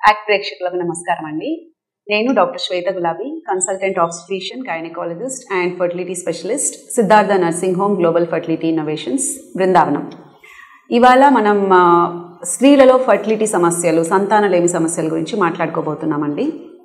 act ప్రేక్షకులకు నమస్కారం అండి నేను doctor Shweta Gulabi consultant obstetrician gynaecologist and fertility specialist Siddhartha nursing home global fertility innovations Brindavanam ఇవాళ మనం ఆ, స్త్రీలలో ఫర్టిలిటీ సమస్యలు సంతానలేమి సమస్యల గురించి మాట్లాడుకోబోతున్నామండి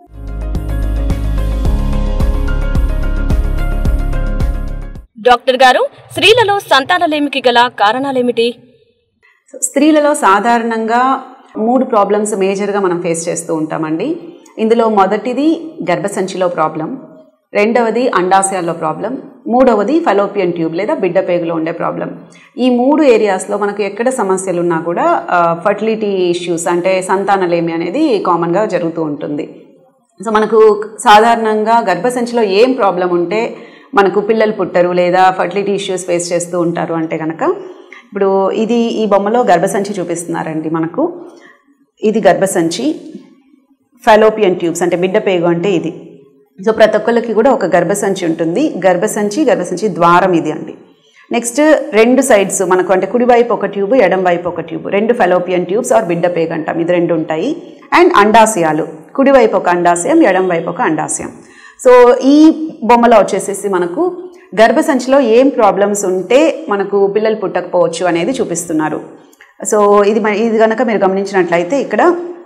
డాక్టర్ గారు స్త్రీలలో సంతానలేమికి గల కారణాలేమిటి సో స్త్రీలలో సాధారణంగా మూడు ప్రాబ్లమ్స్ మేజర్గా మనం ఫేస్ చేస్తూ ఉంటామండి ఇందులో మొదటిది గర్భసంచిలో ప్రాబ్లం రెండవది అండాశయాల్లో ప్రాబ్లం మూడవది ఫలోపియన్ ట్యూబ్ లేదా బిడ్డ పేగులో ఉండే ప్రాబ్లం ఈ మూడు ఏరియాస్లో మనకు ఎక్కడ సమస్యలు ఉన్నా కూడా ఫర్టిలిటీ ఇష్యూస్ అంటే సంతానలేమి అనేది కామన్గా జరుగుతూ ఉంటుంది సో మనకు సాధారణంగా గర్భసంచిలో ఏం ప్రాబ్లం ఉంటే మనకు పిల్లలు పుట్టరు లేదా ఫర్టిలిటీ ఇష్యూస్ ఫేస్ చేస్తూ ఉంటారు అంటే కనుక ఇప్పుడు ఇది ఈ బొమ్మలో గర్భసంచి చూపిస్తున్నారండి మనకు ఇది గర్భసంచి ఫెలోపియన్ ట్యూబ్స్ అంటే బిడ్డ పేగు అంటే ఇది సో ప్రతి ఒక్కరికి కూడా ఒక గర్భసంచి ఉంటుంది గర్భసంచి గర్భసంచి ద్వారం ఇది అండి నెక్స్ట్ రెండు సైడ్స్ మనకు అంటే కుడివైపు ఒక ట్యూబ్ ఎడం వైపు ఒక ట్యూబ్ రెండు ఫెలోపియన్ ట్యూబ్స్ ఆర్ బిడ్డ పేగు అంటాం ఇది రెండు ఉంటాయి అండ్ అండాశయాలు కుడివైపు ఒక అండాశయం ఎడం వైపు ఒక అండాశయం సో ఈ బొమ్మలో వచ్చేసేసి మనకు గర్భసంచిలో ఏం ప్రాబ్లమ్స్ ఉంటే మనకు పిల్లలు పుట్టకపోవచ్చు అనేది చూపిస్తున్నారు సో ఇది మ- ఇది కనుక మీరు గమనించినట్లయితే ఇక్కడ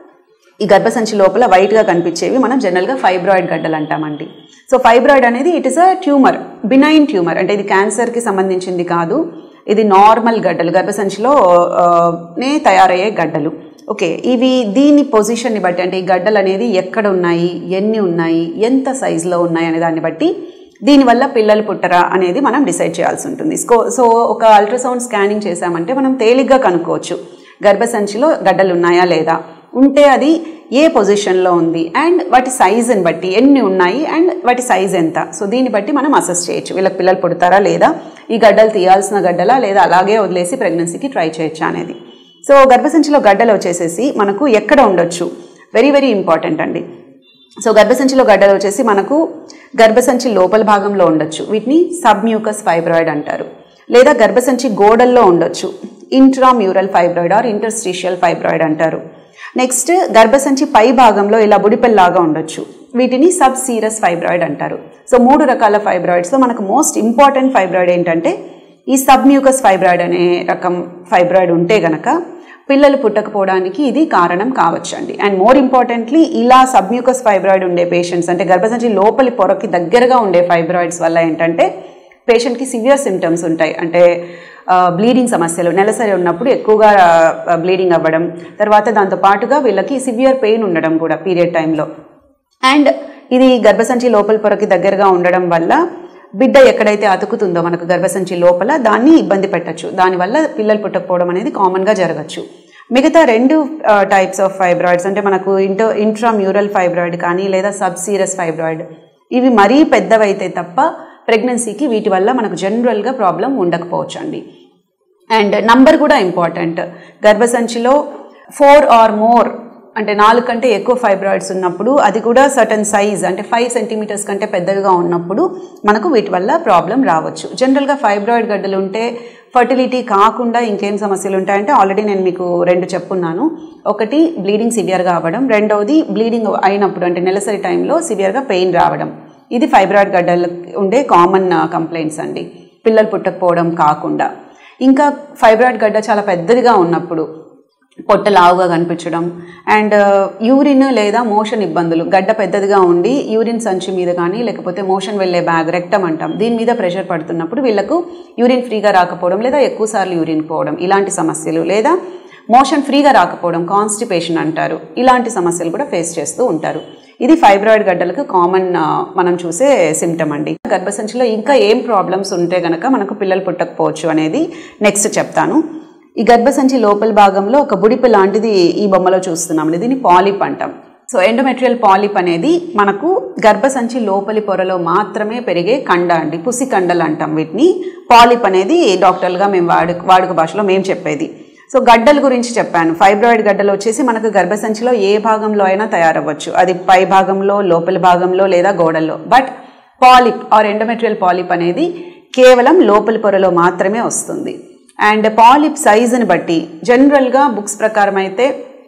ఈ గర్భసంచి లోపల వైట్గా కనిపించేవి మనం జనరల్గా ఫైబ్రాయిడ్ గడ్డలు అంటామండి సో ఫైబ్రాయిడ్ అనేది it is a tumour benign tumour అంటే ఇది క్యాన్సర్కి సంబంధించింది కాదు ఇది నార్మల్ గడ్డలు గర్భసంచిలో ఆ, నే తయారయ్యే గడ్డలు ఓకే ఇవి దీని పొజిషన్ని బట్టి అంటే ఈ గడ్డలు అనేది ఎక్కడ ఉన్నాయి ఎన్ని ఉన్నాయి ఎంత సైజులో ఉన్నాయి అనే దాన్ని బట్టి దీనివల్ల పిల్లలు పుట్టరా అనేది మనం డిసైడ్ చేయాల్సి ఉంటుంది సో సో ఒక అల్ట్రాసౌండ్ స్కానింగ్ చేశామంటే మనం తేలిగ్గా కనుక్కోవచ్చు గర్భసంచిలో గడ్డలు ఉన్నాయా లేదా ఉంటే అది ఏ పొజిషన్లో ఉంది అండ్ వాటి సైజుని బట్టి ఎన్ని ఉన్నాయి అండ్ వాటి సైజ్ ఎంత సో దీన్ని బట్టి మనం అసెస్ చేయొచ్చు వీళ్ళకి పిల్లలు పుడతారా లేదా ఈ గడ్డలు తీయాల్సిన గడ్డలా లేదా అలాగే వదిలేసి ప్రెగ్నెన్సీకి ట్రై చేయొచ్చా అనేది సో గర్భసంచిలో గడ్డలు వచ్చేసేసి మనకు ఎక్కడ ఉండొచ్చు వెరీ వెరీ ఇంపార్టెంట్ అండి సో గర్భసంచిలో గడ్డలు వచ్చేసి మనకు గర్భసంచి లోపల భాగంలో ఉండొచ్చు వీటిని సబ్మ్యూకస్ ఫైబ్రాయిడ్ అంటారు లేదా గర్భసంచి గోడల్లో ఉండొచ్చు intramural fibroid or interstitial fibroid అంటారు నెక్స్ట్ గర్భసంచి పై భాగంలో ఇలా బుడిపెల్లాగా ఉండొచ్చు వీటిని సబ్ సీరస్ ఫైబ్రాయిడ్ అంటారు సో మూడు రకాల ఫైబ్రాయిడ్స్లో మనకు మోస్ట్ ఇంపార్టెంట్ ఫైబ్రాయిడ్ ఏంటంటే ఈ సబ్మ్యూకస్ ఫైబ్రాయిడ్ అనే రకం ఫైబ్రాయిడ్ ఉంటే గనక పిల్లలు పుట్టకపోవడానికి ఇది కారణం కావచ్చండి అండ్ మోర్ ఇంపార్టెంట్లీ ఇలా సబ్మ్యూకస్ ఫైబ్రాయిడ్ ఉండే పేషెంట్స్ అంటే గర్భసంచి లోపలి పొరకి దగ్గరగా ఉండే ఫైబ్రాయిడ్స్ వల్ల ఏంటంటే పేషెంట్కి సివియర్ సిమ్టమ్స్ ఉంటాయి అంటే బ్లీడింగ్ సమస్యలు నెలసరి ఉన్నప్పుడు ఎక్కువగా బ్లీడింగ్ అవ్వడం తర్వాత దాంతో పాటుగా వీళ్ళకి సివియర్ పెయిన్ ఉండడం కూడా పీరియడ్ టైంలో అండ్ ఇది గర్భసంచి లోపల పొరకి దగ్గరగా ఉండడం వల్ల బిడ్డ ఎక్కడైతే అతుకుతుందో మనకు గర్భసంచి లోపల దాన్ని ఇబ్బంది పెట్టచ్చు దానివల్ల పిల్లలు పుట్టకపోవడం అనేది కామన్గా జరగచ్చు మిగతా రెండు టైప్స్ ఆఫ్ ఫైబ్రాయిడ్స్ అంటే మనకు ఇంటో ఇంట్రామ్యూరల్ ఫైబ్రాయిడ్ కానీ లేదా సబ్సీరస్ ఫైబ్రాయిడ్ ఇవి మరీ పెద్దవైతే తప్ప ప్రెగ్నెన్సీకి వీటి వల్ల మనకు జనరల్గా ప్రాబ్లం ఉండకపోవచ్చు అండి అండ్ నంబర్ కూడా ఇంపార్టెంట్ గర్భసంచిలో ఫోర్ ఆర్ మోర్ అంటే నాలుగు కంటే ఎక్కువ ఫైబ్రాయిడ్స్ ఉన్నప్పుడు అది కూడా సర్టన్ సైజ్ అంటే ఫైవ్ సెంటీమీటర్స్ కంటే పెద్దగా ఉన్నప్పుడు మనకు వీటి వల్ల ప్రాబ్లం రావచ్చు జనరల్గా ఫైబ్రాయిడ్ గడ్డలు ఉంటే ఫర్టిలిటీ కాకుండా ఇంకేం సమస్యలు ఉంటాయంటే ఆల్రెడీ నేను మీకు రెండు చెప్పున్నాను ఒకటి బ్లీడింగ్ సివియర్గా అవ్వడం రెండవది బ్లీడింగ్ అయినప్పుడు అంటే నెలసరి టైంలో సివియర్గా పెయిన్ రావడం ఇది ఫైబ్రాయిడ్ గడ్డలు ఉండే కామన్ కంప్లైంట్స్ అండి పిల్లలు పుట్టకపోవడం కాకుండా ఇంకా ఫైబ్రాయిడ్ గడ్డ చాలా పెద్దదిగా ఉన్నప్పుడు పొట్ట లావుగా కనిపించడం అండ్ యూరిన్ లేదా మోషన్ ఇబ్బందులు గడ్డ పెద్దదిగా ఉండి యూరిన్ సంచి మీద కానీ లేకపోతే మోషన్ వెళ్ళే బ్యాగ్ రెక్టమ్ అంటాం దీని మీద ప్రెషర్ పడుతున్నప్పుడు వీళ్ళకు యూరిన్ ఫ్రీగా రాకపోవడం లేదా ఎక్కువసార్లు యూరిన్ పోవడం ఇలాంటి సమస్యలు లేదా మోషన్ ఫ్రీగా రాకపోవడం కాన్స్టిపేషన్ అంటారు ఇలాంటి సమస్యలు కూడా ఫేస్ చేస్తూ ఉంటారు ఇది ఫైబ్రాయిడ్ గడ్డలకు కామన్ మనం చూసే సిమ్టమ్ అండి గర్భసంచిలో ఇంకా ఏం ప్రాబ్లమ్స్ ఉంటే గనక మనకు పిల్లలు పుట్టకపోవచ్చు అనేది నెక్స్ట్ చెప్తాను ఈ గర్భసంచి లోపల భాగంలో ఒక బుడిపి లాంటిది ఈ బొమ్మలో చూస్తున్నాం దీన్ని పాలిప్ అంటాం సో ఎండోమెట్రియల్ పాలిప్ అనేది మనకు గర్భసంచి లోపలి పొరలో మాత్రమే పెరిగే కండ అండి పుసి కండలు అంటాం వీటిని పాలిప్ అనేది డాక్టర్లుగా మేము వాడు వాడుక భాషలో మేము చెప్పేది సో గడ్డల గురించి చెప్పాను ఫైబ్రాయిడ్ గడ్డలు వచ్చేసి మనకు గర్భసంచిలో ఏ భాగంలో అయినా తయారవ్వచ్చు అది పై భాగంలో లోపలి భాగంలో లేదా గోడల్లో but polyp or endometrial polyp అనేది కేవలం లోపలి పొరలో మాత్రమే వస్తుంది అండ్ పాలిప్ సైజుని బట్టి జనరల్గా బుక్స్ ప్రకారం అయితే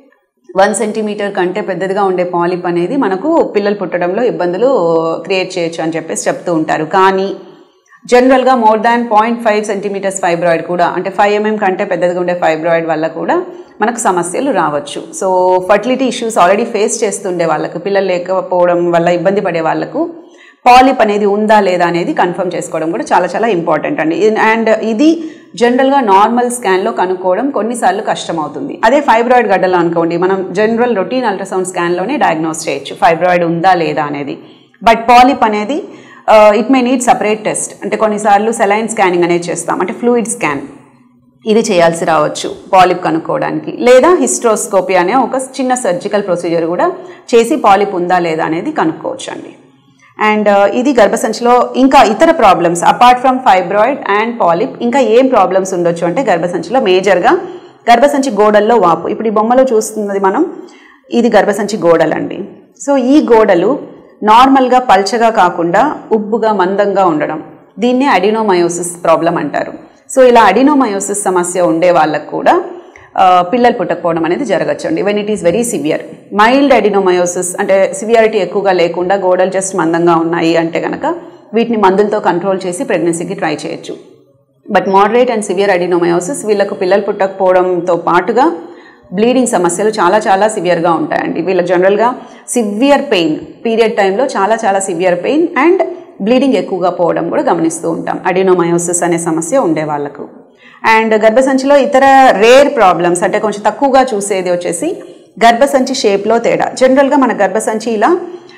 వన్ సెంటీమీటర్ కంటే పెద్దదిగా ఉండే పాలిప్ అనేది మనకు పిల్లలు పుట్టడంలో ఇబ్బందులు క్రియేట్ చేయొచ్చు అని చెప్పేసి చెప్తూ ఉంటారు కానీ జనరల్గా more than point five centimetres fibroid కూడా అంటే ఫైవ్ ఎంఎం కంటే పెద్దదిగా ఉండే ఫైబ్రాయిడ్ వల్ల కూడా మనకు సమస్యలు రావచ్చు so fertility issues already face చేస్తుండే వాళ్ళకు పిల్లలు లేకపోవడం వల్ల ఇబ్బంది పడే వాళ్ళకు పాలిప్ అనేది ఉందా లేదా అనేది కన్ఫర్మ్ చేసుకోవడం కూడా చాలా చాలా ఇంపార్టెంట్ అండి అండ్ ఇది జనరల్గా నార్మల్ స్కాన్లో కనుక్కోవడం కొన్నిసార్లు కష్టమవుతుంది అదే ఫైబ్రాయిడ్ గడ్డలో అనుకోండి మనం జనరల్ రొటీన్ అల్ట్రాసౌండ్ స్కాన్లోనే డయాగ్నోస్ చేయొచ్చు ఫైబ్రాయిడ్ ఉందా లేదా అనేది బట్ పాలిప్ అనేది it may need separate test అంటే కొన్నిసార్లు సెలైన్ స్కానింగ్ అనేది చేస్తాం అంటే ఫ్లూయిడ్ స్కాన్ ఇది చేయాల్సి రావచ్చు పాలిప్ కనుక్కోవడానికి లేదా హిస్ట్రోస్కోపీ అనే ఒక చిన్న సర్జికల్ ప్రొసీజర్ కూడా చేసి పాలిప్ ఉందా లేదా అనేది కనుక్కోవచ్చు అండి అండ్ ఇది గర్భసంచిలో ఇంకా ఇతర problems apart from fibroid and polyp ఇంకా ఏం ప్రాబ్లమ్స్ ఉండొచ్చు అంటే గర్భసంచిలో మేజర్గా గర్భసంచి గోడల్లో వాపు ఇప్పుడు ఈ బొమ్మలో చూస్తున్నది మనం ఇది గర్భసంచి గోడలండి సో ఈ గోడలు నార్మల్గా పల్చగా కాకుండా ఉబ్బుగా మందంగా ఉండడం దీన్నే అడినోమయోసిస్ ప్రాబ్లం అంటారు సో ఇలా అడినోమయోసిస్ సమస్య ఉండే వాళ్ళకు కూడా ఆ, పిల్లలు పుట్టకపోవడం అనేది జరగచ్చండి when it is very severe mild adenomyosis అంటే సివియారిటీ ఎక్కువగా లేకుండా గోడలు జస్ట్ మందంగా ఉన్నాయి అంటే కనుక వీటిని మందులతో కంట్రోల్ చేసి ప్రెగ్నెన్సీకి ట్రై చేయొచ్చు but moderate and severe adenomyosis వీళ్ళకు పిల్లలు పుట్టకపోవడంతో పాటుగా బ్లీడింగ్ సమస్యలు చాలా చాలా సివియర్గా ఉంటాయండి వీళ్ళకి జనరల్గా సివియర్ పెయిన్ పీరియడ్ టైంలో చాలా చాలా సివియర్ పెయిన్ అండ్ బ్లీడింగ్ ఎక్కువగా పోవడం కూడా గమనిస్తూ ఉంటాం అడినోమయోసిస్ అనే సమస్య ఉండే వాళ్ళకు అండ్ గర్భసంచిలో ఇతర రేర్ ప్రాబ్లమ్స్ అంటే కొంచెం తక్కువగా చూసేది వచ్చేసి గర్భసంచి షేప్లో తేడా జనరల్గా మన గర్భసంచి ఇలా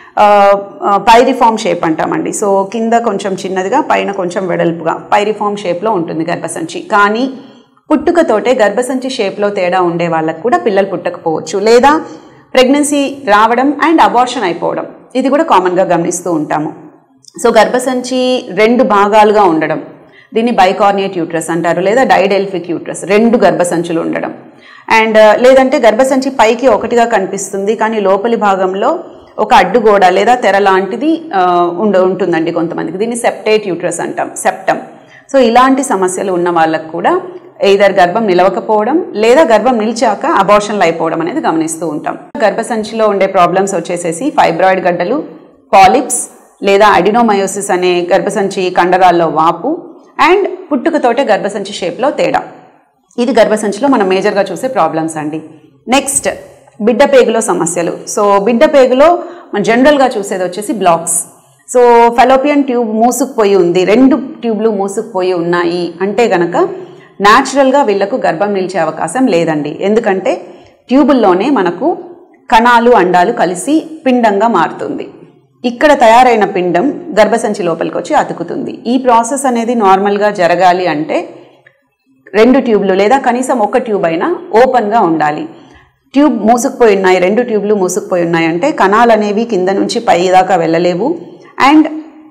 పైరిఫామ్ షేప్ అంటామండి సో కింద కొంచెం చిన్నదిగా పైన కొంచెం వెడల్పుగా పైరిఫామ్ షేప్లో ఉంటుంది గర్భసంచి కానీ పుట్టుకతోటే గర్భసంచి షేప్లో తేడా ఉండే వాళ్ళకు కూడా పిల్లలు పుట్టకపోవచ్చు లేదా ప్రెగ్నెన్సీ రావడం అండ్ అబార్షన్ అయిపోవడం ఇది కూడా కామన్గా గమనిస్తూ ఉంటాము సో గర్భసంచి రెండు భాగాలుగా ఉండడం దీన్ని బైకార్నియట్ యూట్రస్ అంటారు లేదా డైడెల్ఫిక్ యూట్రస్ రెండు గర్భసంచులు ఉండడం అండ్ లేదంటే గర్భసంచి పైకి ఒకటిగా కనిపిస్తుంది కానీ లోపలి భాగంలో ఒక అడ్డుగోడ లేదా తెర లాంటిది ఆ, ఉండ ఉంటుందండి కొంతమందికి దీన్ని సెప్టేట్ యూట్రస్ అంటాం సెప్టమ్ సో ఇలాంటి సమస్యలు ఉన్న వాళ్ళకు కూడా either గర్భం నిలవకపోవడం లేదా గర్భం నిలిచాక అబార్షన్లు అయిపోవడం అనేది గమనిస్తూ ఉంటాం గర్భసంచిలో ఉండే ప్రాబ్లమ్స్ వచ్చేసేసి ఫైబ్రాయిడ్ గడ్డలు పాలిప్స్ లేదా అడినోమయోసిస్ అనే గర్భసంచి కండరాల్లో వాపు అండ్ పుట్టుకతోటే గర్భసంచి షేప్లో తేడా ఇది గర్భసంచిలో మనం మేజర్గా చూసే ప్రాబ్లమ్స్ అండి నెక్స్ట్ బిడ్డ పేగులో సమస్యలు సో బిడ్డ పేగులో మనం జనరల్గా చూసేది వచ్చేసి బ్లాక్స్ సో ఫెలోపియన్ ట్యూబ్ మూసుకుపోయి ఉంది రెండు ట్యూబ్లు మూసుకుపోయి ఉన్నాయి అంటే గనక న్యాచురల్గా వీళ్ళకు గర్భం నిలిచే అవకాశం లేదండి ఎందుకంటే ట్యూబుల్లోనే మనకు కణాలు అండాలు కలిసి పిండంగా మారుతుంది ఇక్కడ తయారైన పిండం గర్భసంచి లోపలికి వచ్చి అతుకుతుంది ఈ ప్రాసెస్ అనేది నార్మల్గా జరగాలి అంటే రెండు ట్యూబ్లు లేదా కనీసం ఒక ట్యూబ్ అయినా ఓపెన్గా ఉండాలి ట్యూబ్ మూసుకుపోయి ఉన్నాయి రెండు ట్యూబ్లు మూసుకుపోయి ఉన్నాయి అంటే కణాలు అనేవి కింద నుంచి పై దాకా వెళ్ళలేవు అండ్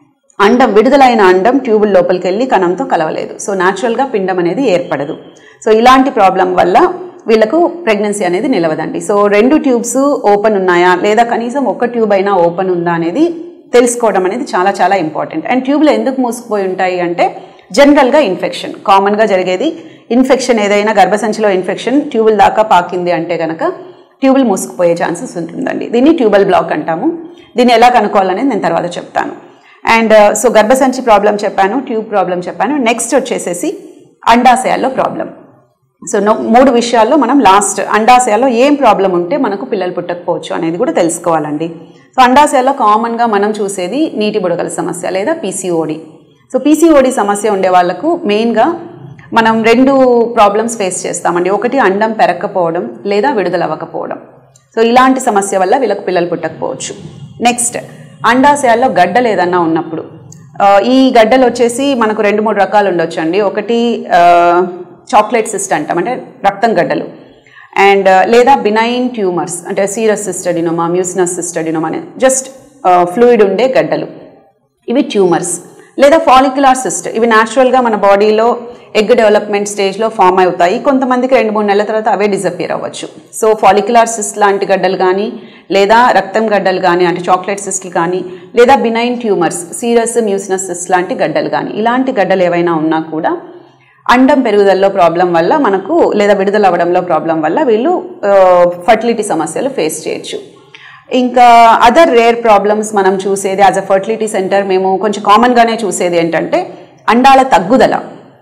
అండం విడుదలైన అండం ట్యూబుల లోపలికి వెళ్ళి కణంతో కలవలేదు సో న్యాచురల్గా పిండం అనేది ఏర్పడదు సో ఇలాంటి ప్రాబ్లం వల్ల వీళ్ళకు ప్రెగ్నెన్సీ అనేది నిలవదండి సో రెండు ట్యూబ్స్ ఓపెన్ ఉన్నాయా లేదా కనీసం ఒక ట్యూబ్ అయినా ఓపెన్ ఉందా అనేది తెలుసుకోవడం అనేది చాలా చాలా ఇంపార్టెంట్ అండ్ ట్యూబ్లు ఎందుకు మూసుకుపోయి ఉంటాయి అంటే జనరల్గా ఇన్ఫెక్షన్ కామన్గా జరిగేది ఇన్ఫెక్షన్ ఏదైనా గర్భసంచిలో ఇన్ఫెక్షన్ ట్యూబుల్ దాకా పాకింది అంటే కనుక ట్యూబుల్ మూసుకుపోయే ఛాన్సెస్ ఉంటుందండి దీన్ని ట్యూబల్ బ్లాక్ అంటాము దీన్ని ఎలా కనుక్కోవాలనేది నేను తర్వాత చెప్తాను అండ్ సో గర్భసంచి ప్రాబ్లం చెప్పాను ట్యూబ్ ప్రాబ్లం చెప్పాను నెక్స్ట్ వచ్చేసేసి అండాశయాల్లో ప్రాబ్లం సో నో- మూడు విషయాల్లో మనం లాస్ట్ అండాశయాల్లో ఏం ప్రాబ్లం ఉంటే మనకు పిల్లలు పుట్టకపోవచ్చు అనేది కూడా తెలుసుకోవాలండి సో అండాశయాల్లో కామన్గా మనం చూసేది నీటి బుడగల సమస్య లేదా పీసీఓడి సో పీసీఓడి సమస్య ఉండే వాళ్ళకు మెయిన్గా మనం రెండు ప్రాబ్లమ్స్ ఫేస్ చేస్తామండి ఒకటి అండం పెరక్కపోవడం లేదా విడుదల అవ్వకపోవడం సో ఇలాంటి సమస్య వల్ల వీళ్ళకు పిల్లలు పుట్టకపోవచ్చు నెక్స్ట్ అండాశయాల్లో గడ్డలు ఏదన్నా ఉన్నప్పుడు ఆ, ఈ గడ్డలు వచ్చేసి మనకు రెండు మూడు రకాలు ఉండొచ్చు అండి ఒకటి చాక్లెట్ సిస్ట్ అంటాం అంటే రక్తం గడ్డలు అండ్ లేదా బినైన్ ట్యూమర్స్ అంటే సీరస్ సిస్టడినోమా మ్యూసినస్ సిస్టడినోమా అనే జస్ట్ ఫ్లూయిడ్ ఉండే గడ్డలు ఇవి ట్యూమర్స్ లేదా ఫాలిక్యులార్ సిస్ట్ ఇవి న్యాచురల్గా మన బాడీలో ఎగ్ డెవలప్మెంట్ స్టేజ్లో ఫామ్ అవుతాయి కొంతమందికి రెండు మూడు నెలల తర్వాత అవే డిసపియర్ అవ్వచ్చు సో ఫాలిక్యులార్ సిస్ట్ లాంటి గడ్డలు కానీ లేదా రక్తం గడ్డలు కానీ అంటే చాక్లెట్ సిస్ట్లు కానీ లేదా benign tumours serous mucinous cyst లాంటి గడ్డలు కానీ ఇలాంటి గడ్డలు ఏవైనా ఉన్నా కూడా అండం పెరుగుదలలో ప్రాబ్లం వల్ల మనకు లేదా విడుదల అవ్వడంలో ప్రాబ్లం వల్ల వీళ్ళు ఫర్టిలిటీ సమస్యలు ఫేస్ చేయొచ్చు ఇంకా అదర్ రేర్ ప్రాబ్లమ్స్ మనం చూసేది యాజ్ అ ఫర్టిలిటీ సెంటర్ మేము కొంచెం కామన్గానే చూసేది ఏంటంటే అండాల తగ్గుదల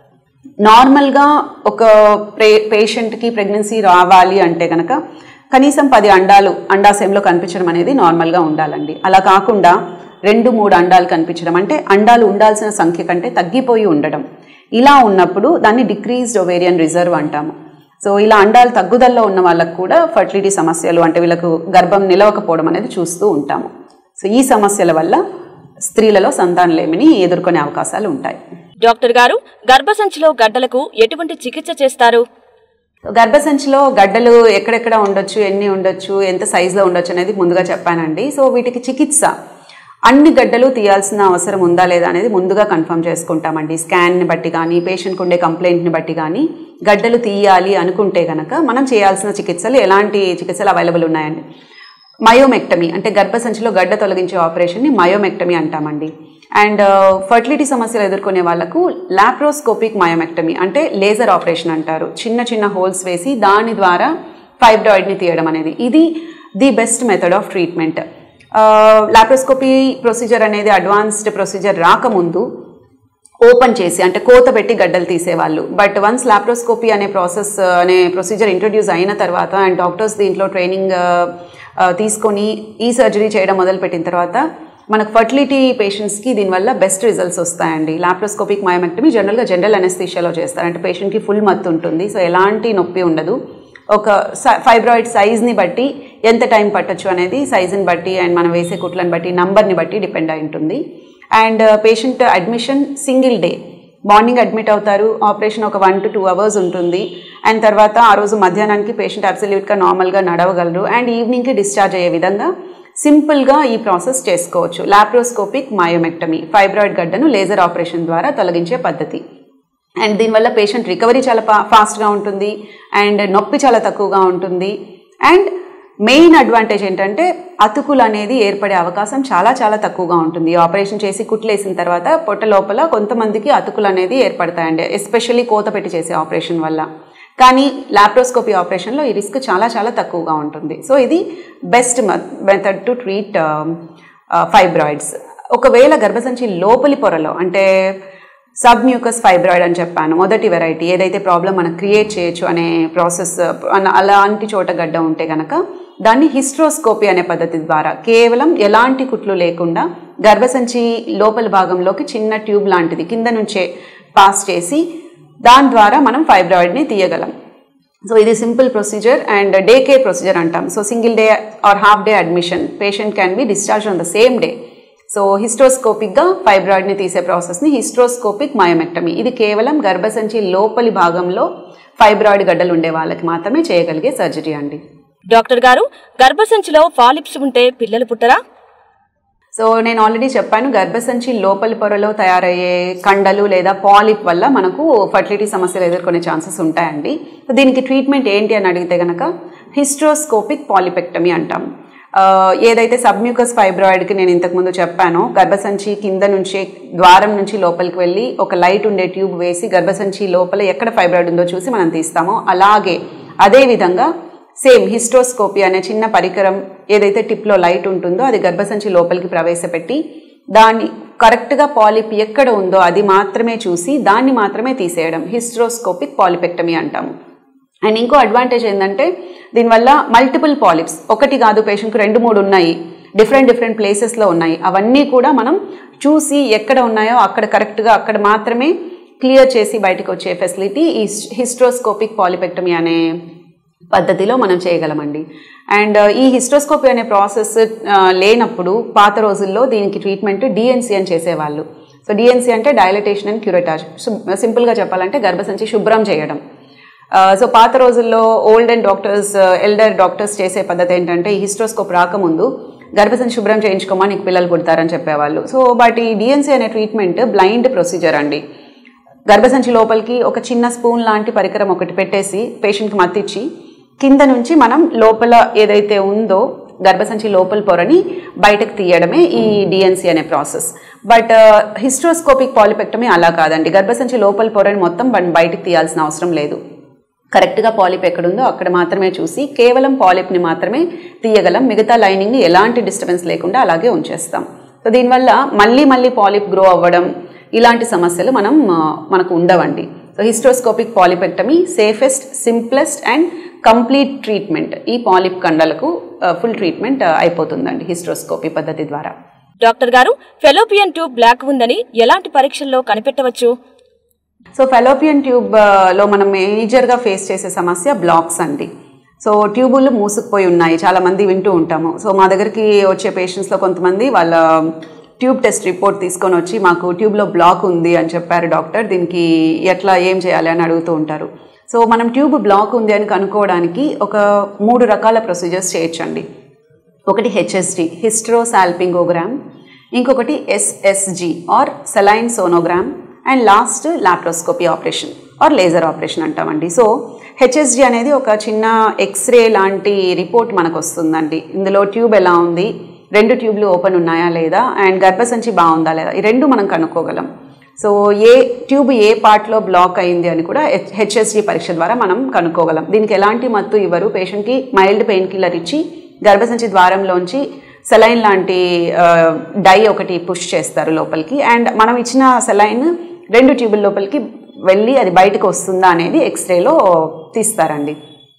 నార్మల్గా ఒక ప్రే పేషెంట్కి ప్రెగ్నెన్సీ రావాలి అంటే కనుక కనీసం పది అండాలు అండాశయంలో కనిపించడం అనేది నార్మల్గా ఉండాలండి అలా కాకుండా రెండు మూడు అండాలు కనిపించడం అంటే అండాలు ఉండాల్సిన సంఖ్య కంటే తగ్గిపోయి ఉండడం ఇలా ఉన్నప్పుడు దాన్ని డిక్రీజ్డ్ ఒవేరియన్ రిజర్వ్ అంటాము సో ఇలా అండాలు తగ్గుదలలో ఉన్న వాళ్ళకు కూడా ఫర్టిలిటీ సమస్యలు అంటే వీళ్ళకు గర్భం నిలవకపోవడం అనేది చూస్తూ ఉంటాము సో ఈ సమస్యల వల్ల స్త్రీలలో సంతానలేమిని ఎదుర్కొనే అవకాశాలు ఉంటాయి డాక్టర్ గారు గర్భసంచిలో గడ్డలకు ఎటువంటి చికిత్స చేస్తారు గర్భసంచిలో గడ్డలు ఎక్కడెక్కడ ఉండొచ్చు ఎన్ని ఉండొచ్చు ఎంత సైజులో ఉండొచ్చు అనేది ముందుగా చెప్పానండి సో వీటికి చికిత్స అన్ని గడ్డలు తీయాల్సిన అవసరం ఉందా లేదా అనేది ముందుగా కన్ఫర్మ్ చేసుకుంటామండి స్కాన్ని బట్టి కానీ పేషెంట్కి ఉండే కంప్లైంట్ని బట్టి కానీ గడ్డలు తీయాలి అనుకుంటే కనుక మనం చేయాల్సిన చికిత్సలు ఎలాంటి చికిత్సలు అవైలబుల్ ఉన్నాయండి మయోమెక్టమీ అంటే గర్భసంచిలో గడ్డ తొలగించే ఆపరేషన్ని మయోమెక్టమీ అంటామండి అండ్ ఫర్టిలిటీ సమస్యలు ఎదుర్కొనే వాళ్ళకు లాప్రోస్కోపిక్ మయోమెక్టమీ అంటే లేజర్ ఆపరేషన్ అంటారు చిన్న చిన్న హోల్స్ వేసి దాని ద్వారా ఫైబ్రాయిడ్ని తీయడం అనేది ఇది the best method of treatment laparoscopy procedure అనేది అడ్వాన్స్డ్ ప్రొసీజర్ రాకముందు ఓపెన్ చేసి అంటే కోత పెట్టి గడ్డలు తీసేవాళ్ళు బట్ వన్స్ లాప్రోస్కోపీ అనే ప్రాసెస్ అనే ప్రొసీజర్ ఇంట్రొడ్యూస్ అయిన తర్వాత అండ్ డాక్టర్స్ దీంట్లో ట్రైనింగ్ తీసుకొని ఈ సర్జరీ చేయడం మొదలుపెట్టిన తర్వాత మనకు ఫర్టిలిటీ పేషెంట్స్కి దీనివల్ల బెస్ట్ రిజల్ట్స్ వస్తాయండి లాప్రోస్కోపిక్ మయోమెక్టమీ జనరల్గా జనరల్ అనెస్థీషియాలో చేస్తారు అంటే పేషెంట్కి ఫుల్ మత్తు ఉంటుంది సో ఎలాంటి నొప్పి ఉండదు ఒక ఫైబ్రాయిడ్ సైజ్ని బట్టి ఎంత టైం పట్టొచ్చు అనేది సైజుని బట్టి అండ్ మనం వేసే కుట్లను బట్టి నంబర్ని బట్టి డిపెండ్ అయి ఉంటుంది and patient admission single day morning admit అవుతారు ఆపరేషన్ ఒక వన్ టు టూ అవర్స్ ఉంటుంది అండ్ తర్వాత ఆ రోజు మధ్యాహ్నానికి పేషెంట్ అబ్సల్యూట్గా నార్మల్గా నడవగలరు అండ్ ఈవినింగ్కి డిశ్చార్జ్ అయ్యే విధంగా సింపుల్గా ఈ ప్రాసెస్ చేసుకోవచ్చు లాప్రోస్కోపిక్ మయోమెక్టమీ ఫైబ్రాయిడ్ గడ్డను లేజర్ ఆపరేషన్ ద్వారా తొలగించే పద్ధతి అండ్ దీనివల్ల పేషెంట్ రికవరీ చాలా ఫాస్ట్గా ఉంటుంది అండ్ నొప్పి చాలా తక్కువగా ఉంటుంది అండ్ మెయిన్ అడ్వాంటేజ్ ఏంటంటే అతుకులు అనేది ఏర్పడే అవకాశం చాలా చాలా తక్కువగా ఉంటుంది ఈ ఆపరేషన్ చేసి కుట్లేసిన తర్వాత పొట్ట లోపల కొంతమందికి అతుకులు అనేది ఏర్పడతాయండి ఎస్పెషల్లీ కోత పెట్టి చేసే ఆపరేషన్ వల్ల కానీ లాప్రోస్కోపీ ఆపరేషన్లో ఈ రిస్క్ చాలా చాలా తక్కువగా ఉంటుంది సో ఇది best method to treat fibroids ఒకవేళ గర్భసంచి లోపలి పొరలో అంటే సబ్ మ్యూకస్ ఫైబ్రాయిడ్ అని చెప్పాను మొదటి వెరైటీ ఏదైతే ప్రాబ్లం మనం క్రియేట్ చేయొచ్చు అనే ప్రాసెస్ అలాంటి చోట గడ్డ ఉంటే కనుక దాన్ని హిస్ట్రోస్కోపీ అనే పద్ధతి ద్వారా కేవలం ఎలాంటి కుట్లు లేకుండా గర్భసంచి లోపలి భాగంలోకి చిన్న ట్యూబ్ లాంటిది కింద నుంచే పాస్ చేసి దాని ద్వారా మనం ఫైబ్రాయిడ్ని తీయగలం సో ఇది simple procedure and day care procedure అంటాం so single day or half day admission patient can be discharge on the same day so హిస్ట్రోస్కోపిక్గా ఫైబ్రాయిడ్ని తీసే ప్రాసెస్ని హిస్ట్రోస్కోపిక్ మయోమెక్టమీ ఇది కేవలం గర్భసంచి లోపలి భాగంలో ఫైబ్రాయిడ్ గడ్డలు ఉండే వాళ్ళకి మాత్రమే చేయగలిగే సర్జరీ అండి డాక్టర్ గారు గర్భసంచిలో ఫాలిప్స్ ఉంటే పిల్లలు పుట్టరా సో నేను ఆల్రెడీ చెప్పాను గర్భసంచి లోపలి పొరలో తయారయ్యే కండలు లేదా పాలిప్ వల్ల మనకు ఫర్టిలిటీ సమస్యలు ఎదుర్కొనే ఛాన్సెస్ ఉంటాయండి సో దీనికి ట్రీట్మెంట్ ఏంటి అని అడిగితే కనుక హిస్ట్రోస్కోపిక్ పాలిపెక్టమీ అంటాం ఏదైతే సబ్మ్యూకస్ ఫైబ్రాయిడ్కి నేను ఇంతకుముందు చెప్పానో గర్భసంచి కింద నుంచి ద్వారం నుంచి లోపలికి వెళ్ళి ఒక లైట్ ఉండే ట్యూబ్ వేసి గర్భసంచి లోపల ఎక్కడ ఫైబ్రాయిడ్ ఉందో చూసి మనం తీస్తామో అలాగే అదే విధంగా సేమ్ హిస్టోస్కోపీ అనే చిన్న పరికరం ఏదైతే టిప్లో లైట్ ఉంటుందో అది గర్భసంచి లోపలికి ప్రవేశపెట్టి దాన్ని కరెక్ట్గా పాలిప్ ఎక్కడ ఉందో అది మాత్రమే చూసి దాన్ని మాత్రమే తీసేయడం హిస్ట్రోస్కోపిక్ పాలిపెక్టమీ అంటాము అండ్ ఇంకో అడ్వాంటేజ్ ఏంటంటే దీనివల్ల మల్టిపుల్ పాలిప్స్ ఒకటి కాదు పేషెంట్కి రెండు మూడు ఉన్నాయి డిఫరెంట్ డిఫరెంట్ ప్లేసెస్లో ఉన్నాయి అవన్నీ కూడా మనం చూసి ఎక్కడ ఉన్నాయో అక్కడ కరెక్ట్గా అక్కడ మాత్రమే క్లియర్ చేసి బయటకు వచ్చే ఫెసిలిటీ ఈ హిస్ట్రోస్కోపిక్ పాలిపెక్టమీ అనే పద్ధతిలో మనం చేయగలమండి అండ్ ఈ హిస్ట్రోస్కోపీ అనే ప్రాసెస్ లేనప్పుడు పాత రోజుల్లో దీనికి ట్రీట్మెంట్ డిఎన్సీ అని చేసేవాళ్ళు సో డిఎన్సీ అంటే డైలటేషన్ అండ్ క్యూరేటాజ్ సింపుల్గా చెప్పాలంటే గర్భసంచి శుభ్రం చేయడం సో పాత రోజుల్లో old and doctors elder doctors చేసే పద్ధతి ఏంటంటే ఈ హిస్ట్రోస్కోప్ రాకముందు గర్భసంచి శుభ్రం చేయించుకోమా నీకు పిల్లలు పుడతారని చెప్పేవాళ్ళు సో బట్ ఈ డిఎన్సీ అనే ట్రీట్మెంట్ బ్లైండ్ ప్రొసీజర్ అండి గర్భసంచి లోపలికి ఒక చిన్న స్పూన్ లాంటి పరికరం ఒకటి పెట్టేసి పేషెంట్కి మత్తిచ్చి కింద నుంచి మనం లోపల ఏదైతే ఉందో గర్భసంచి లోపల పొరని బయటకు తీయడమే ఈ డిఎన్సీ అనే ప్రాసెస్ బట్ హిస్ట్రోస్కోపిక్ పాలిపెక్టమీ అలా కాదండి గర్భసంచి లోపల పొరని మొత్తం బం- బయటకు తీయాల్సిన అవసరం లేదు కరెక్ట్గా పాలిప్ ఎక్కడుందో అక్కడ మాత్రమే చూసి కేవలం పాలిప్ని మాత్రమే తీయగలం మిగతా లైనింగ్ని ఎలాంటి డిస్టర్బెన్స్ లేకుండా అలాగే ఉంచేస్తాం సో దీనివల్ల మళ్ళీ మళ్ళీ పాలిప్ గ్రో అవ్వడం ఇలాంటి సమస్యలు మనం ఆ, మనకు ఉండవండి so hysteroscopic polypectomy safest simplest and complete treatment ఈ పాలిప్ కండలకు ఫుల్ ట్రీట్మెంట్ అయిపోతుందండి హిస్ట్రోస్కోపీ పద్ధతి ద్వారా డాక్టర్ గారు ఫెలోపియన్ ట్యూబ్ బ్లాక్ ఉందని ఎలాంటి పరీక్షల్లో కనిపెట్టవచ్చు సో ఫెలోపియన్ ట్యూబ్ ఆ, లో మనం మేజర్గా ఫేస్ చేసే సమస్య బ్లాక్స్ అండి సో ట్యూబులు మూసుకుపోయి ఉన్నాయి చాలా మంది వింటూ ఉంటాము సో మా దగ్గరికి వచ్చే పేషెంట్స్లో కొంతమంది వాళ్ళ ట్యూబ్ టెస్ట్ రిపోర్ట్ తీసుకొని వచ్చి మాకు ట్యూబ్లో బ్లాక్ ఉంది అని చెప్పారు డాక్టర్ దీనికి ఎట్లా ఏం చేయాలి అని అడుగుతూ ఉంటారు సో మనం ట్యూబ్ బ్లాక్ ఉంది అని కనుక్కోవడానికి ఒక మూడు రకాల ప్రొసీజర్స్ చేయొచ్చండి ఒకటి హెచ్ఎస్డి హిస్ట్రోసాల్పింగోగ్రామ్ ఇంకొకటి SSG or saline sonogram and last laparoscopy operation or laser operation అంటామండి సో హెచ్ఎస్జి అనేది ఒక చిన్న ఎక్స్రే లాంటి రిపోర్ట్ మనకు వస్తుందండి ఇందులో ట్యూబ్ ఎలా ఉంది రెండు ట్యూబ్లు ఓపెన్ ఉన్నాయా లేదా అండ్ గర్భసంచి బాగుందా లేదా ఈ రెండు మనం కనుక్కోగలం సో ఏ ట్యూబ్ ఏ పార్ట్లో బ్లాక్ అయింది అని కూడా హెచ్ఎస్జి పరీక్ష ద్వారా మనం కనుక్కోగలం దీనికి ఎలాంటి మత్తు ఇవ్వరు పేషెంట్కి మైల్డ్ పెయిన్ కిల్లర్ ఇచ్చి గర్భసంచి ద్వారంలోంచి సెలైన్ లాంటి ఆ, డై ఒకటి పుష్ చేస్తారు లోపలికి అండ్ మనం ఇచ్చిన సెలైన్ రెండు ట్యూబుల లోపలికి వెళ్ళి అది బయటకు వస్తుందా అనేది ఎక్స్రేలో తీస్తారండి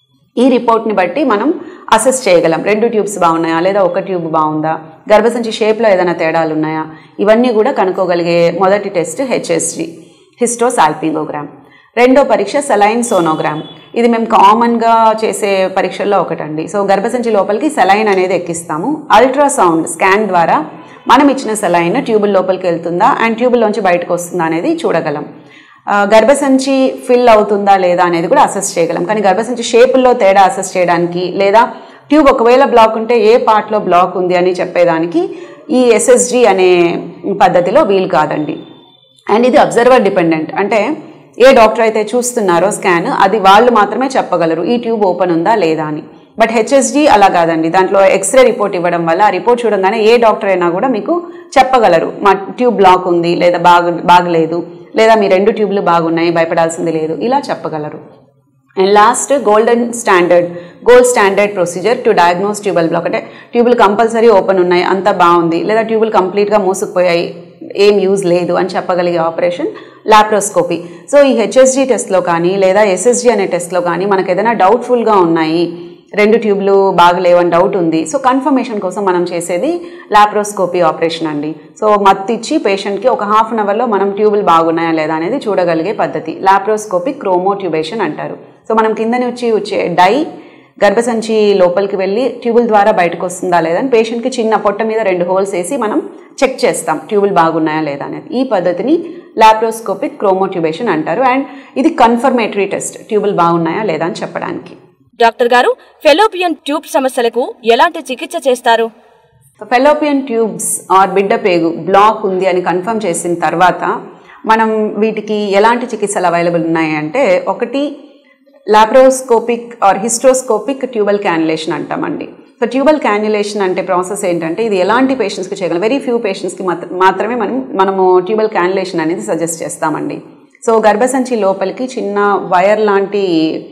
ఈ రిపోర్ట్ని బట్టి మనం అసెస్ చేయగలం రెండు ట్యూబ్స్ బాగున్నాయా లేదా ఒక ట్యూబ్ బాగుందా గర్భసంచి షేప్లో ఏదైనా తేడాలు ఉన్నాయా ఇవన్నీ కూడా కనుక్కోగలిగే మొదటి టెస్ట్ హెచ్ఎస్జి హిస్టోసాల్పింగోగ్రామ్ రెండో పరీక్ష సెలైన్ సోనోగ్రామ్ ఇది మేము కామన్గా చేసే పరీక్షల్లో ఒకటండి సో గర్భసంచి లోపలికి సెలైన్ అనేది ఎక్కిస్తాము అల్ట్రాసౌండ్ స్కాన్ ద్వారా మనం ఇచ్చిన సెలైన్ ట్యూబుల్ లోపలికి వెళ్తుందా అండ్ ట్యూబుల్లోంచి బయటకు వస్తుందా అనేది చూడగలం ఆ, గర్భసంచి ఫిల్ అవుతుందా లేదా అనేది కూడా అసెస్ చేయగలం కానీ గర్భసంచి షేపుల్లో తేడా అసెస్ చేయడానికి లేదా ట్యూబ్ ఒకవేళ బ్లాక్ ఉంటే ఏ పార్ట్లో బ్లాక్ ఉంది అని చెప్పేదానికి ఈ ఎస్ఎస్జి అనే పద్ధతిలో వీలు కాదండి అండ్ ఇది అబ్జర్వర్ డిపెండెంట్ అంటే ఏ డాక్టర్ అయితే చూస్తున్నారో స్కాన్ అది వాళ్ళు మాత్రమే చెప్పగలరు ఈ ట్యూబ్ ఓపెన్ ఉందా లేదా అని బట్ హెచ్ఎస్జి అలా కాదండి దాంట్లో ఎక్స్రే రిపోర్ట్ ఇవ్వడం వల్ల ఆ రిపోర్ట్ చూడగానే ఏ డాక్టర్ అయినా కూడా మీకు చెప్పగలరు మా ట్యూబ్ బ్లాక్ ఉంది లేదా బాగ బాగలేదు లేదా మీ రెండు ట్యూబ్లు బాగున్నాయి భయపడాల్సింది లేదు ఇలా చెప్పగలరు and last golden standard gold standard procedure to diagnose tubal block అంటే ట్యూబులు కంపల్సరీ ఓపెన్ ఉన్నాయి అంతా బాగుంది లేదా ట్యూబులు కంప్లీట్గా మూసుకుపోయాయి ఏం యూజ్ లేదు అని చెప్పగలిగే ఆపరేషన్ లాప్రోస్కోపీ సో ఈ హెచ్ఎస్జి టెస్ట్లో కానీ లేదా ఎస్ఎస్జి అనే టెస్ట్లో కానీ మనకు ఏదైనా డౌట్ఫుల్గా ఉన్నాయి రెండు ట్యూబ్లు బాగలేవని డౌట్ ఉంది సో కన్ఫర్మేషన్ కోసం మనం చేసేది లాప్రోస్కోపీ ఆపరేషన్ అండి సో మత్తు ఇచ్చి పేషెంట్కి ఒక హాఫ్ అన్ అవర్లో మనం ట్యూబులు బాగున్నాయా లేదా అనేది చూడగలిగే పద్ధతి లాప్రోస్కోపీ క్రోమోట్యూబేషన్ అంటారు సో మనం కింద నుంచి వచ్చే డై గర్భసంచి లోపలికి వెళ్ళి ట్యూబుల్ ద్వారా బయటకు వస్తుందా లేదా అని పేషెంట్కి చిన్న పొట్ట మీద రెండు హోల్స్ వేసి మనం చెక్ చేస్తాం ట్యూబుల్ బాగున్నాయా లేదా అనేది ఈ పద్ధతిని లాప్రోస్కోపిక్ క్రోమోట్యూబేషన్ అంటారు అండ్ ఇది కన్ఫర్మేటరీ టెస్ట్ ట్యూబుల్ బాగున్నాయా లేదా అని చెప్పడానికి డాక్టర్ గారు ఫెలోపియన్ ట్యూబ్ సమస్యలకు ఎలాంటి చికిత్స చేస్తారు ఫెలోపియన్ ట్యూబ్స్ ఆర్ బిడ్డ పేగు బ్లాక్ ఉంది అని కన్ఫర్మ్ చేసిన తర్వాత మనం వీటికి ఎలాంటి చికిత్సలు అవైలబుల్ ఉన్నాయి అంటే ఒకటి laparoscopic or hysteroscopic tubal cannulation అంటామండి సో ట్యూబల్ క్యాన్యులేషన్ అంటే ప్రాసెస్ ఏంటంటే ఇది ఎలాంటి పేషెంట్స్కి చేయగలం వెరీ ఫ్యూ పేషెంట్స్కి మాత్రమే మనం మనము ట్యూబల్ క్యాన్యులేషన్ అనేది సజెస్ట్ చేస్తామండి సో గర్భసంచి లోపలికి చిన్న వైర్ లాంటి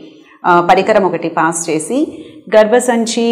ఆ, పరికరం ఒకటి పాస్ చేసి గర్భసంచి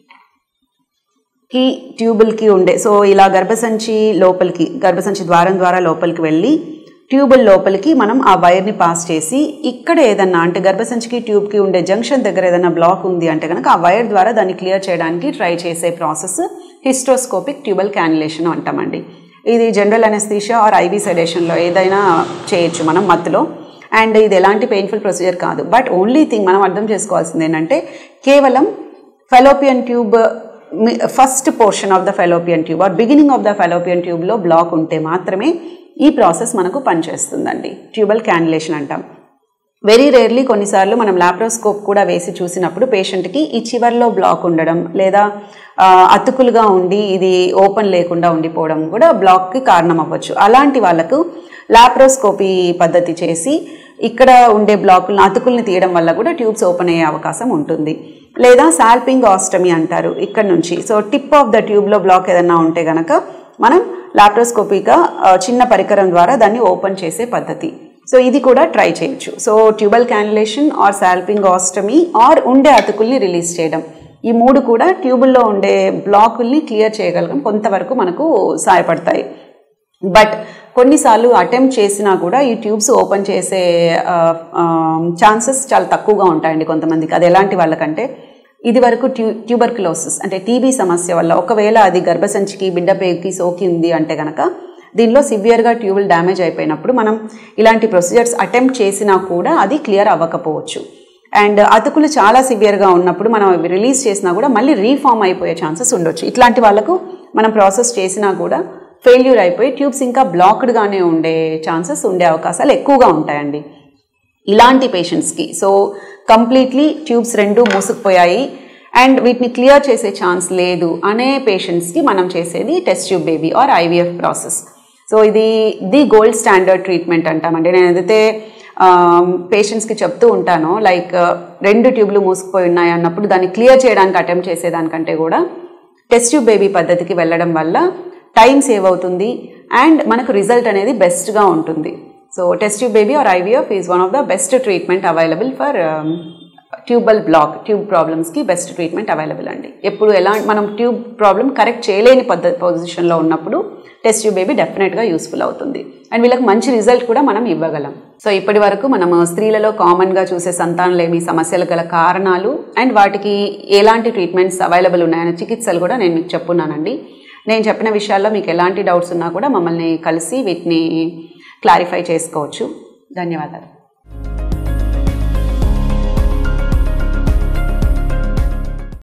కి ట్యూబుల్కి ఉండే సో ఇలా గర్భసంచి లోపలికి గర్భసంచి ద్వారం ద్వారా లోపలికి వెళ్ళి ట్యూబుల్ లోపలికి మనం ఆ వైర్ని పాస్ చేసి ఇక్కడ ఏదన్నా అంటే గర్భసంచికి ట్యూబ్కి ఉండే జంక్షన్ దగ్గర ఏదైనా బ్లాక్ ఉంది అంటే కనుక ఆ వైర్ ద్వారా దాన్ని క్లియర్ చేయడానికి ట్రై చేసే ప్రాసెస్ హిస్టోస్కోపిక్ ట్యూబల్ క్యాన్యులేషన్ అంటామండి ఇది జనరల్ అనెస్థీషియా ఆర్ ఐవీ సెడేషన్లో ఏదైనా చేయొచ్చు మనం మత్తులో అండ్ ఇది ఎలాంటి పెయిన్ఫుల్ ప్రొసీజర్ కాదు బట్ ఓన్లీ థింగ్ మనం అర్థం చేసుకోవాల్సింది ఏంటంటే కేవలం fallopian tube first portion of the fallopian tube or beginning of the ఫెలోపియన్ ట్యూబ్లో బ్లాక్ ఉంటే మాత్రమే ఈ ప్రాసెస్ మనకు పనిచేస్తుందండి ట్యూబల్ క్యాన్యులేషన్ అంటాం వెరీ రేర్లీ కొన్నిసార్లు మనం లాప్రోస్కోప్ కూడా వేసి చూసినప్పుడు పేషెంట్కి ఈ చివర్లో బ్లాక్ ఉండడం లేదా ఆ, అతుకులుగా ఉండి ఇది ఓపెన్ లేకుండా ఉండిపోవడం కూడా బ్లాక్కి కారణం అవ్వచ్చు అలాంటి వాళ్ళకు లాప్రోస్కోపీ పద్ధతి చేసి ఇక్కడ ఉండే బ్లాకులను అతుకుల్ని తీయడం వల్ల కూడా ట్యూబ్స్ ఓపెన్ అయ్యే అవకాశం ఉంటుంది లేదా సాల్పింగ్ ఆస్టమీ అంటారు ఇక్కడ నుంచి సో టిప్ ఆఫ్ ద ట్యూబ్లో బ్లాక్ ఏదన్నా ఉంటే గనక మనం లాప్రోస్కోపీగా చిన్న పరికరం ద్వారా దాన్ని ఓపెన్ చేసే పద్ధతి సో ఇది కూడా ట్రై చేయొచ్చు so tubal cannulation or salpingostomy or ఉండే అతుకుల్ని రిలీజ్ చేయడం ఈ మూడు కూడా ట్యూబుల్లో ఉండే బ్లాకుల్ని క్లియర్ చేయగలగం కొంతవరకు మనకు సహాయపడతాయి బట్ కొన్నిసార్లు అటెంప్ట్ చేసినా కూడా ఈ ట్యూబ్స్ ఓపెన్ చేసే ఛాన్సెస్ చాలా తక్కువగా ఉంటాయండి కొంతమందికి అది ఎలాంటి వాళ్ళకంటే ఇది వరకు ట్యూ ట్యూబర్క్లోసిస్ అంటే టీబీ సమస్య వల్ల ఒకవేళ అది గర్భసంచికి బిడ్డ పేగుకి సోకి ఉంది అంటే కనుక దీనిలో సివియర్గా ట్యూబుల్ డ్యామేజ్ అయిపోయినప్పుడు మనం ఇలాంటి ప్రొసీజర్స్ అటెంప్ట్ చేసినా కూడా అది క్లియర్ అవ్వకపోవచ్చు అండ్ అతుకులు చాలా సివియర్గా ఉన్నప్పుడు మనం అవి రిలీజ్ చేసినా కూడా మళ్ళీ రీఫామ్ అయిపోయే ఛాన్సెస్ ఉండొచ్చు ఇట్లాంటి వాళ్ళకు మనం ప్రాసెస్ చేసినా కూడా ఫెయిల్యూర్ అయిపోయి ట్యూబ్స్ ఇంకా బ్లాక్డ్గానే ఉండే ఛాన్సెస్ ఉండే అవకాశాలు ఎక్కువగా ఉంటాయండి ఇలాంటి పేషెంట్స్కి సో కంప్లీట్లీ ట్యూబ్స్ రెండు మూసుకుపోయాయి అండ్ వీటిని క్లియర్ చేసే ఛాన్స్ లేదు అనే పేషెంట్స్కి మనం చేసేది test tube baby or IVF process so ఇది ది గోల్డ్ స్టాండర్డ్ ట్రీట్మెంట్ అంటామండి నేను ఏదైతే పేషెంట్స్కి చెప్తూ ఉంటానో లైక్ రెండు ట్యూబ్లు మూసుకుపోయి ఉన్నాయి అన్నప్పుడు దాన్ని క్లియర్ చేయడానికి అటెంప్ట్ చేసేదానికంటే కూడా టెస్ట్ ట్యూబ్ బేబీ పద్ధతికి వెళ్ళడం వల్ల టైం సేవ్ అవుతుంది అండ్ మనకు రిజల్ట్ అనేది బెస్ట్గా ఉంటుంది so test tube baby or IVF is one of the best treatment available for tubal block tube ప్రాబ్లమ్స్కి బెస్ట్ ట్రీట్మెంట్ అవైలబుల్ అండి ఎప్పుడు ఎలా మనం ట్యూబ్ ప్రాబ్లం కరెక్ట్ చేయలేని పద్ధతి పొజిషన్లో ఉన్నప్పుడు టెస్ట్ ట్యూబ్ బేబీ డెఫినెట్గా యూస్ఫుల్ అవుతుంది అండ్ వీళ్ళకి మంచి రిజల్ట్ కూడా మనం ఇవ్వగలం సో ఇప్పటి వరకు మనం స్త్రీలలో కామన్గా చూసే సంతానలేమి సమస్యలు గల కారణాలు అండ్ వాటికి ఎలాంటి ట్రీట్మెంట్స్ అవైలబుల్ ఉన్నాయనే చికిత్సలు కూడా నేను మీకు చెప్పున్నానండి నేను చెప్పిన విషయాల్లో మీకు ఎలాంటి డౌట్స్ ఉన్నా కూడా మమ్మల్ని కలిసి వీటిని క్లారిఫై చేసుకోవచ్చు ధన్యవాదాలు